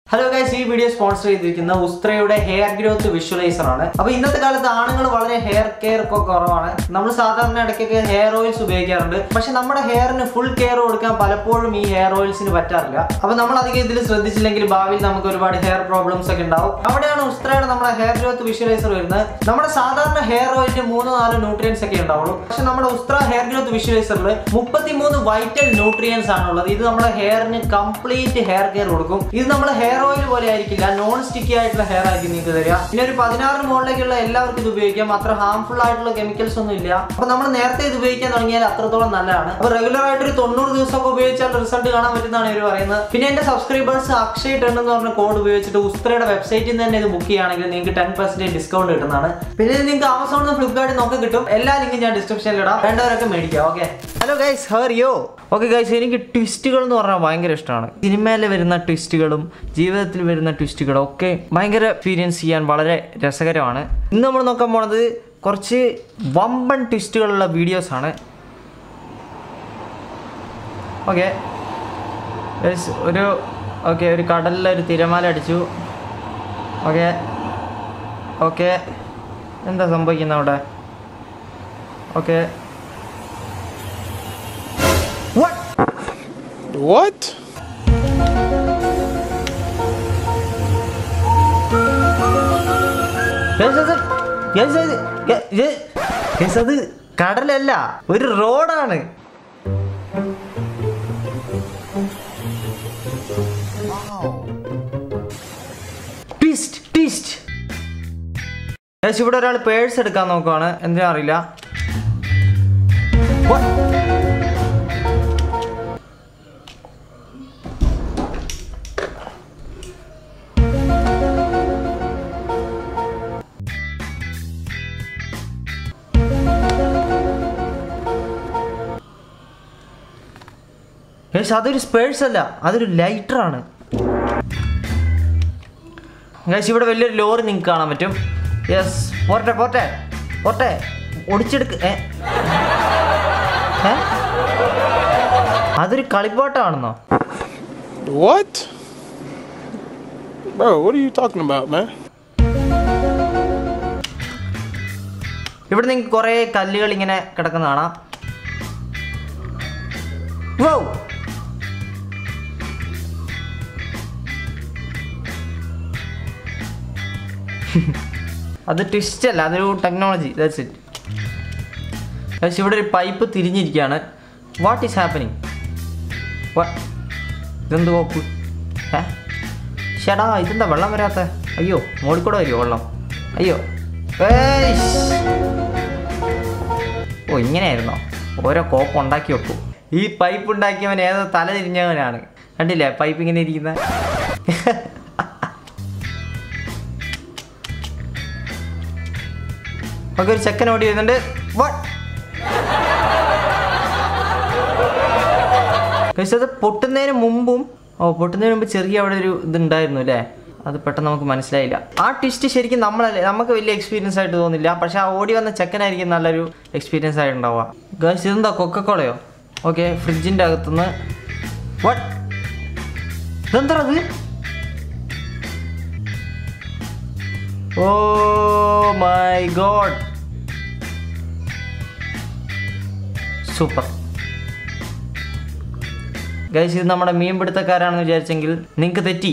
Hello guys ഈ video sponsor ചെയ്തിരിക്കുന്ന ഉസ്ത്രയുടെ ഹെയർ ഗ്രോത്ത് വിഷ്വലൈസർ ആണ് അപ്പൊ ഇന്നത്തെ കാലത്ത് ആണുങ്ങൾ വളരെ ഹെയർ കെയർ ഒക്കെ കുറവാണ് നമ്മൾ സാധാരണ ഇടയ്ക്കൊക്കെ ഹെയർ ഓയിൽസ് ഉപയോഗിക്കാറുണ്ട് പക്ഷെ നമ്മുടെ ഹെയറിന് ഫുൾ കെയർ കൊടുക്കാൻ പലപ്പോഴും ഈ ഹെയർ ഓയിൽസിന് പറ്റാറില്ല അപ്പൊ നമ്മൾ അധികം ഇതിൽ ശ്രദ്ധിച്ചില്ലെങ്കിൽ ഭാവിയിൽ നമുക്ക് ഒരുപാട് ഹെയർ പ്രോബ്ലംസ് ഒക്കെ ഉണ്ടാവും അവിടെയാണ് ഉസ്ത്രയുടെ നമ്മുടെ ഹെയർ ഗ്രോത്ത് വിഷ്വലൈസർ വരുന്നത് നമ്മുടെ സാധാരണ ഹെയർ ഓയിലിന് മൂന്ന് നാല് ന്യൂട്രിയൻസ് ഒക്കെ ഉണ്ടാവുള്ളൂ പക്ഷെ നമ്മുടെ ഉസ്ത്ര ഹെയർ ഗ്രോത്ത് വിഷ്വലൈസറിൽ മുപ്പത്തിമൂന്ന് വൈറ്റൽ ന്യൂട്രിയൻസ് ആണുള്ളത് ഇത് നമ്മുടെ ഹെയറിന് കംപ്ലീറ്റ് ഹെയർ കെയർ കൊടുക്കും ഇത് നമ്മുടെ ഹെയർ ഓയിൽ പോലെ ആയിരിക്കില്ല നോൺ സ്റ്റിക്കി ആയിട്ടുള്ള ഹെയർ ആയിരിക്കും നിങ്ങൾക്ക് തരിക പിന്നെ ഒരു പതിനാറിന് മുകളിലേക്കുള്ള എല്ലാവർക്കും ഇത് ഉപയോഗിക്കാം അത്ര ഹാംഫുൾ ആയിട്ടുള്ള കെമിക്കൽസ് ഒന്നും ഇല്ല അപ്പൊ നമ്മൾ നേരത്തെ ഇത് ഉപയോഗിക്കാൻ തുടങ്ങിയാൽ അത്രത്തോളം നല്ലതാണ് അപ്പൊ റെഗുലർ ആയിട്ട് ഒരു തൊണ്ണൂറ് ദിവസമൊക്കെ ഉപയോഗിച്ചാൽ റിസൾട്ട് കാണാൻ പറ്റുന്നതാണ് ഇവർ പറയുന്നത് പിന്നെ എന്റെ സബ്സ്ക്രൈബേഴ്സ് അക്ഷയ് ടെൻ എന്ന് പറഞ്ഞ കോഡ് ഉപയോഗിച്ചിട്ട് ഉസ്ത്രയുടെ വെബ്സൈറ്റിൽ നിന്ന് തന്നെ ഇത് ബുക്ക് ചെയ്യുകയാണെങ്കിൽ നിങ്ങൾക്ക് ടെൻ പെർസെന്റേജ് ഡിസ്കൗണ്ട് കിട്ടുന്നതാണ് പിന്നെ ഇത് നിങ്ങൾക്ക് ആമസോണിൽ നിന്ന് ഫ്ലിപ്കാർട്ടിൽ നിന്നൊക്കെ കിട്ടും എല്ലാ ലിങ്കും ഞാൻ ഡിസ്ക്രിപ്ഷനിൽ ഇടാം വേണ്ടവരൊക്കെ മേടിക്കാം ഓക്കെ ഹലോ ഗൈസ് ഹർ യോ ഓക്കെ ഗൈസ് എനിക്ക് ട്വിസ്റ്റുകൾ എന്ന് പറഞ്ഞാൽ ഭയങ്കര ഇഷ്ടമാണ് സിനിമയിൽ വരുന്ന ട്വിസ്റ്റുകളും ജീവിതത്തിൽ വരുന്ന ട്വിസ്റ്റുകളും ഒക്കെ ഭയങ്കര എക്സ്പീരിയൻസ് ചെയ്യാൻ വളരെ രസകരമാണ് ഇന്ന് നമ്മൾ നോക്കാൻ പോണത് കുറച്ച് വമ്പൻ ട്വിസ്റ്റുകളുള്ള വീഡിയോസ് ആണ് ഓക്കെ ഒരു ഓക്കെ ഒരു കടലിൽ ഒരു തിരമാല അടിച്ചു ഓക്കെ ഓക്കെ എന്താ സംഭവിക്കുന്നത് അവിടെ ഓക്കെ What? അത് കടലല്ല ഒരു റോഡാണ് ട്വിസ്റ്റ് ട്വിസ്റ്റ് ഏകദേശം ഇവിടെ ഒരാൾ പേഴ്സ് എടുക്കാൻ നോക്കുവാണ് എന്തിനാ അറിയില്ല What? ഗൈസ് അതൊരു സ്പേഴ്സ് അല്ല അതൊരു ലൈറ്റർ ആണ് ഗൈസ് ഇവിടെ വലിയൊരു ലോറി നിങ്ങൾക്ക് കാണാൻ പറ്റും യെസ് പോട്ടെ പോട്ടെ പോട്ടെ ഒടിച്ചെടുക്ക് ഏ ഏ? അതൊരു കളിപ്പാട്ടാണെന്നോ What? Bro, what are you talking about, man? ഇവിടെ നിങ്ങൾക്ക് കുറേ കല്ലുകൾ ഇങ്ങനെ കിടക്കുന്ന കാണാം Wow! അത് ട്വിസ്റ്റ് അല്ല അതൊരു ടെക്നോളജി ദാറ്റ്സ് ഇറ്റ് പക്ഷെ ഇവിടെ ഒരു പൈപ്പ് തിരിഞ്ഞിരിക്കുകയാണ് വാട്ട് ഈസ് ഹാപ്പനിങ് ഇതെന്ത് കോപ്പ് ഏ ഷടാ ഇതെന്താ വെള്ളം വരാത്ത അയ്യോ മോളിൽ കൂടെ വരുമോ വെള്ളം അയ്യോ ഏയ് ഓ ഇങ്ങനെയായിരുന്നോ ഓരോ കോപ്പ് ഉണ്ടാക്കി വെക്കൂ ഈ പൈപ്പ് ഉണ്ടാക്കിയവൻ ഏതോ തല തിരിഞ്ഞവനാണ് കണ്ടില്ലേ പൈപ്പ് ഇങ്ങനെ ഇരിക്കുന്ന ഒക്കെ ഒരു ചെക്കൻ ഓടി വരുന്നുണ്ട് What? Guys, അത് പൊട്ടുന്നതിന് മുമ്പും ഓ പൊട്ടുന്നതിന് മുമ്പ് ചെറിയ അവിടെ ഒരു ഇതുണ്ടായിരുന്നു അല്ലേ അത് പെട്ടെന്ന് നമുക്ക് മനസ്സിലായില്ല ആ ട്വിസ്റ്റ് ശരിക്കും നമ്മളല്ലേ നമുക്ക് വലിയ എക്സ്പീരിയൻസ് ആയിട്ട് തോന്നില്ല പക്ഷെ ആ ഓടി വന്ന ചെക്കനായിരിക്കും നല്ലൊരു എക്സ്പീരിയൻസ് ആയിട്ടുണ്ടാവുക ഗേൾസ് ഇതെന്താ കൊക്കക്കോളയോ ഓക്കെ ഫ്രിഡ്ജിൻ്റെ അകത്തുനിന്ന് വാട്ട് ഇതെന്താ അത് oh my god super guys ഇത് നമ്മുടെ മീൻ പിടുത്തക്കാരാണെന്ന് വിചാരിച്ചെങ്കിൽ നിങ്ങൾക്ക് തെറ്റി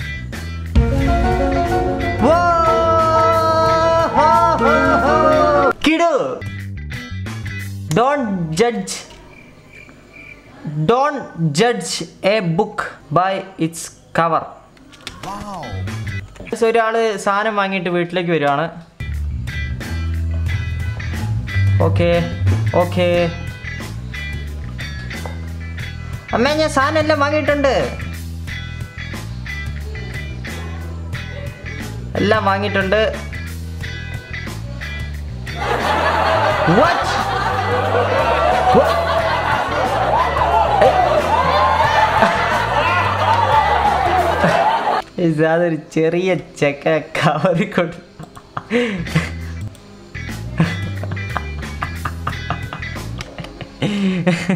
കിടു don't judge don't judge a book by its cover ഒരാള് സാധനം വാങ്ങിയിട്ട് വീട്ടിലേക്ക് വരുവാണ് ഓക്കെ ഓക്കെ അമ്മ ഞാൻ സാധനം എല്ലാം വാങ്ങിയിട്ടുണ്ട് എല്ലാം വാങ്ങിയിട്ടുണ്ട് What? What? ഇത് അതൊരു ചെറിയ ചെക്ക കവറി കൊണ്ട്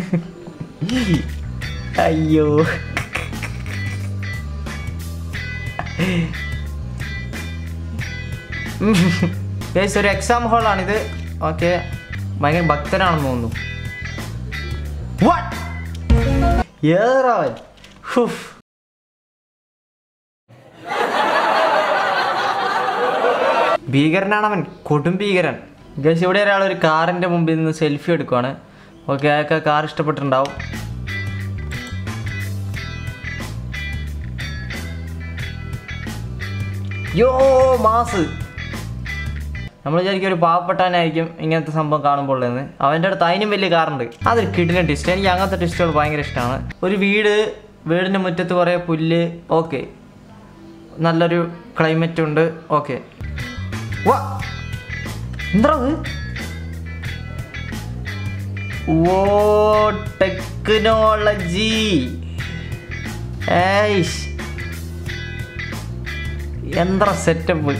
അയ്യോ ഗൈസ് ഒരു എക്സാം ഹാളാണിത് ഓക്കെ ഭയങ്കര ഭക്തനാണെന്ന് തോന്നുന്നു What? ഏറാവൻ ഹുഫ്. ഭീകരനാണ് അവൻ കൊടും ഭീകരൻ ഗൈസ് ഇവിടെ ഒരാൾ ഒരു കാറിന്റെ മുമ്പിൽ നിന്ന് സെൽഫി എടുക്കുവാണ് ഓക്കെ അയാൾക്ക് ആ കാർ ഇഷ്ടപ്പെട്ടിട്ടുണ്ടാവും യോ മാസ് നമ്മൾ വിചാരിക്കും ഒരു പാവപ്പെട്ടവനായിരിക്കും ഇങ്ങനത്തെ സംഭവം കാണുമ്പോൾ ഉള്ളതെന്ന് അവൻ്റെ അടുത്ത് അതിനും വലിയ കാറുണ്ട് അതൊരു കിടിലൻ ടിസ്റ്റ് എനിക്ക് അങ്ങനത്തെ ടിസ്റ്റുകൾ ഭയങ്കര ഇഷ്ടമാണ് ഒരു വീട് വീടിൻ്റെ മുറ്റത്ത് കുറേ പുല്ല് ഓക്കെ നല്ലൊരു ക്ലൈമറ്റ് ഉണ്ട് ഓക്കെ വാ എന്താ ഓ ടെക്നോളജി ഏയ്ഷ് എന്താ സെറ്റപ്പ്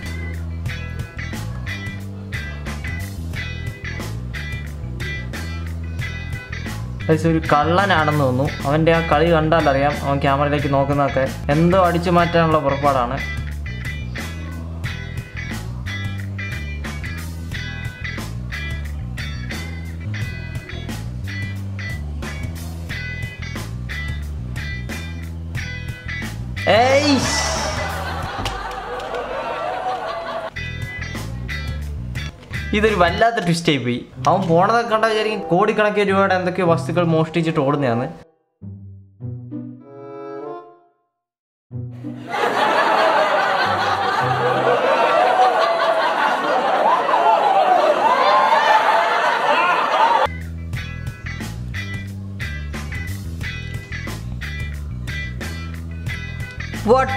ഗൈസ് ഒരു കള്ളനാണെന്ന് തോന്നുന്നു അവൻ്റെ ആ കളി കണ്ടാൽ അറിയാം അവൻ ക്യാമറയിലേക്ക് നോക്കുന്നതൊക്കെ എന്തോ അടിച്ചു മാറ്റാനുള്ള പുറപ്പാടാണ് ഏയ് ഇതൊരു വല്ലാത്ത ട്വിസ്റ്റ് ആയി പോയി അവൻ പോണതൊക്കെ കണ്ടാൽ വിചാരിക്കും കോടിക്കണക്കിന് രൂപയുടെ എന്തൊക്കെയോ വസ്തുക്കൾ മോഷ്ടിച്ചിട്ട് ഓടുന്നതാണ് വാട്ട്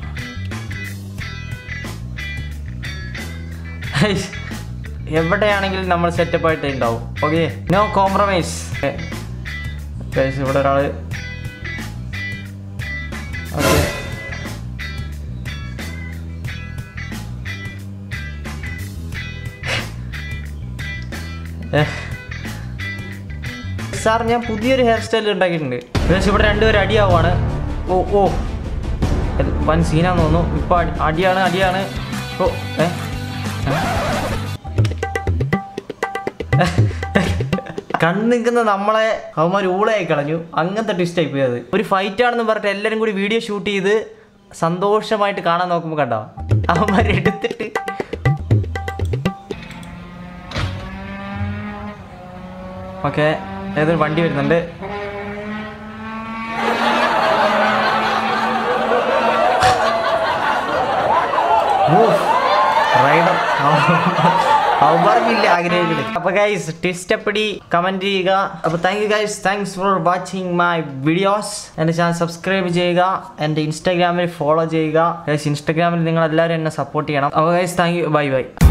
എവിടെയാണെങ്കിലും നമ്മൾ സെറ്റപ്പ് ആയിട്ട് ഉണ്ടാവും ഓക്കെ നോ കോംപ്രമൈസ് ഇവിടെ ഒരാള് ഓക്കെ സാർ ഞാൻ പുതിയൊരു ഹെയർ സ്റ്റൈൽ ഉണ്ടാക്കിയിട്ടുണ്ട് ഏകദേശം ഇവിടെ രണ്ടുപേരും അടിയാവുകയാണ് ഓ ഓ ഇത് വൻ സീനാന്ന് തോന്നുന്നു ഇപ്പൊ അടി- അടിയാണ് അടിയാണ് ഓ ഏ കണ്ണു നിൽക്കുന്ന നമ്മളെ അവന്മാർ ഊളയായി കളഞ്ഞു അങ്ങനത്തെ ട്വിസ്റ്റ് ആയി പോയത് ഒരു ഫൈറ്റ് ആണെന്ന് പറഞ്ഞിട്ട് എല്ലാവരും കൂടി വീഡിയോ ഷൂട്ട് ചെയ്ത് സന്തോഷമായിട്ട് കാണാൻ നോക്കുമ്പോൾ കണ്ടോ അവന്മാർ എടുത്തിട്ട് ഓക്കെ ഏതൊരു വണ്ടി വരുന്നുണ്ട് റൈഡർ അവന്മാർക്കില്ല ആഗ്രഹിക്കുന്നത് അപ്പൊ ഗൈസ് ടിസ്റ്റ് എപ്പടി കമന്റ് ചെയ്യുക അപ്പൊ thank you guys thanks for watching my videos എന്റെ ചാനൽ സബ്സ്ക്രൈബ് ചെയ്യുക എന്റെ ഇൻസ്റ്റാഗ്രാമിൽ ഫോളോ ചെയ്യുക ഗൈസ് ഇൻസ്റ്റാഗ്രാമിൽ നിങ്ങൾ എല്ലാവരും എന്നെ സപ്പോർട്ട് ചെയ്യണം അപ്പോൾ guys thank you bye by